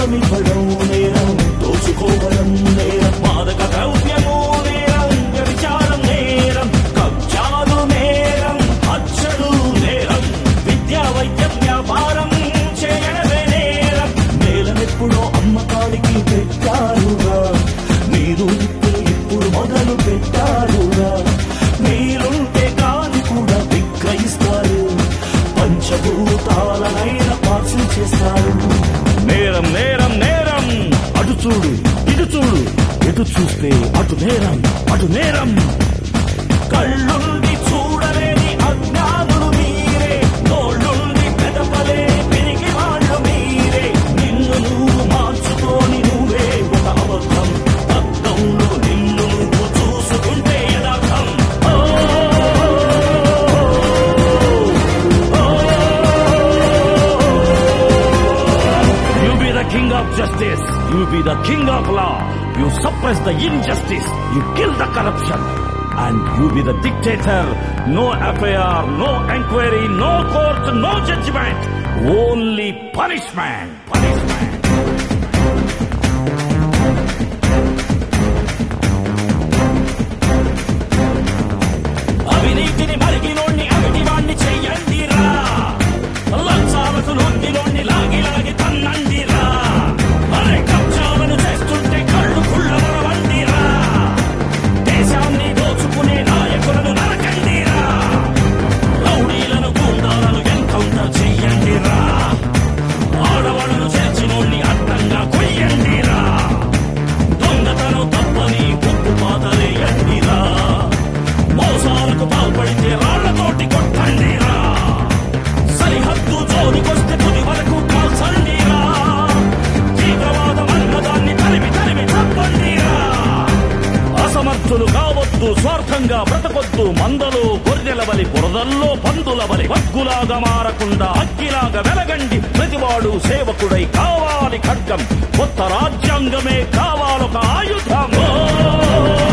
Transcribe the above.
లంచమివ్వడం నేరం దోచుకోవడం నేరం మాదక ద్రవ్యము నేరం వ్యభిచారం నేరం కబ్జాలు నేరం హత్యలు నేరం విద్యా వైద్యం వ్యాపారం చేయడమే నేరం నేలనెప్పుడో అమ్మకానికి పెట్టారుగా మీరు ఇప్పుడు ఇప్పుడు మొదలు పెట్టారుగా మీరుంటే కాని కూడా విక్రయిస్తారు పంచభూతాలనైన పార్సల్ చేస్తారు నేరం నేరం నేరం అటు చూడు ఇటు చూడు ఎటు చూస్తే అటు నేరం అటు నేరం కళ్ళుండి చూడలేని అజ్ఞానులు మీరే నోళ్ళుండి పెదపలేని పిరికి వాళ్ళు మీరే నిన్ను నువ్వు మార్చుకొని నువ్వే ఒక అబద్ధం అద్దంలో నిన్ను నువ్వు చూసుకుంటే యథార్థం ఓ, You be the king of justice. You be the king of law. You suppress the injustice. You kill the corruption. And you be the dictator. No FIR, no inquiry, no court, no judgment. Only punishment. Punishment. అవినీతిని మరిగినోణ్ణి అవిటివాణ్ణి చెయ్యండిరా లంచాలకు నొందిలోని లాగి లాగి తన్నండిరా అరే కబ్జాలను చేస్తుంటే కళ్ళు కుళ్ళవరవండిరా దేశాన్ని దోచుకునే నాయకులను నరకండిరా రౌడీలను గుండాలను ఎన్కౌంటర్ చెయ్యండిరా ఆడవాళ్ళను చేర్చినోణ్ణి అడ్డంగా కొయ్యండిరా దొంగతనం తప్పని గుప్పు పాతలేయండిరా మోసాలకు పాల్పడితే రాళ్లతోటి కొట్టండిరా సరిహద్దు జోలికొస్తే తుది వరకు కాల్చండిరా తీవ్రవాదం అన్నదాన్ని తరిమి తరిమి చంపండిరా అసమర్థులు కావద్దు స్వార్థంగా బ్రతకొద్దు మందలో గొర్రెల బలి బురదల్లో పందుల బలి వగ్గులాగా మారకుండా అగ్గిలాగా వెలగండి ప్రతివాడు సేవకుడై కావాలి ఖడ్గం కొత్త రాజ్యాంగమే కావాలొక ఆయుధం ఓ!